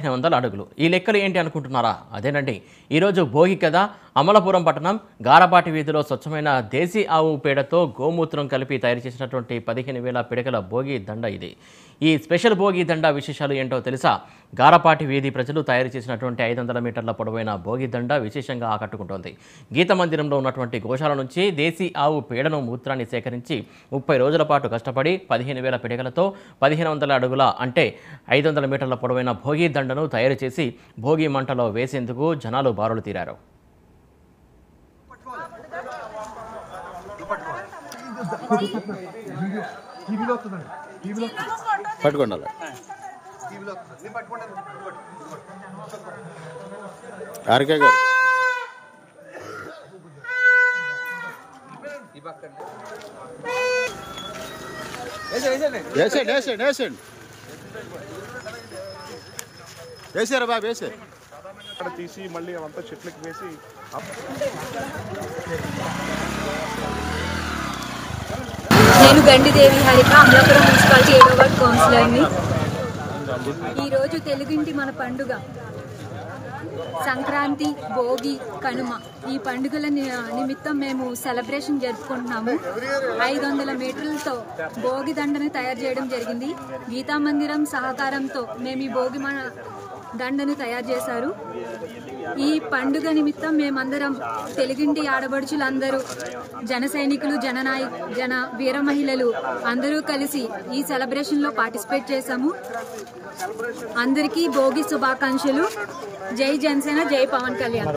పదిహేను వందల అడుగులు ఈ లెక్కలు ఏంటి అనుకుంటున్నారా అదేనండి ఈరోజు భోగి కదా అమలపురం పట్టణం గారపాటి వీధిలో స్వచ్ఛమైన దేశీ ఆవు పేడతో గోమూత్రం కలిపి తయారు చేసినటువంటి పదిహేను వేల పిడకల భోగి దండ ఇది ఈ స్పెషల్ భోగి దండ విశేషాలు ఏంటో తెలుసా గారపాటి వీధి ప్రజలు తయారు చేసినటువంటి ఐదు వందల మీటర్ల పొడవైన భోగి దండ విశేషంగా ఆకట్టుకుంటోంది గీత మందిరంలో ఉన్నటువంటి గోశాల నుంచి దేశీ ఆవు పేడను మూత్రాన్ని సేకరించి ముప్పై రోజుల పాటు కష్టపడి పదిహేను వేల పిడకలతో పదిహేను వందల అడుగుల అంటే ఐదు వందల మీటర్ల పొడవైన భోగి దండను తయారు చేసి భోగి మంటలో వేసేందుకు జనాలు బారులు తీరారు పట్టుకోండి అలా ఆర్కే గారు వేసేయండి వేసేయండి వేసేయండి వేసారా బాబు వేసారు అక్కడ తీసి మళ్ళీ అవంతా చెట్లకి వేసి నేను గండిదేవి హరిక అమలాపురం మున్సిపాలిటీ ఏడో వార్డ్ కౌన్సిలర్ని ఈరోజు తెలుగింటి మన పండుగ సంక్రాంతి భోగి కనుమ ఈ పండుగల ని- నిమిత్తం మేము సెలబ్రేషన్ జరుపుకుంటున్నాము ఐదు వందల మీటర్లతో భోగి దండను తయారు చేయడం జరిగింది గీతా మందిరం సహకారంతో మేము ఈ భోగి మన దండను తయారు చేశారు ఈ పండుగ నిమిత్తం మేమందరం తెలుగింటి ఆడబడుచులందరూ జన సైనికులు జననాయ జన వీర మహిళలు అందరూ కలిసి ఈ సెలబ్రేషన్ లో పార్టిసిపేట్ చేశాము అందరికీ భోగి శుభాకాంక్షలు జై జనసేన జై పవన్ కళ్యాణ్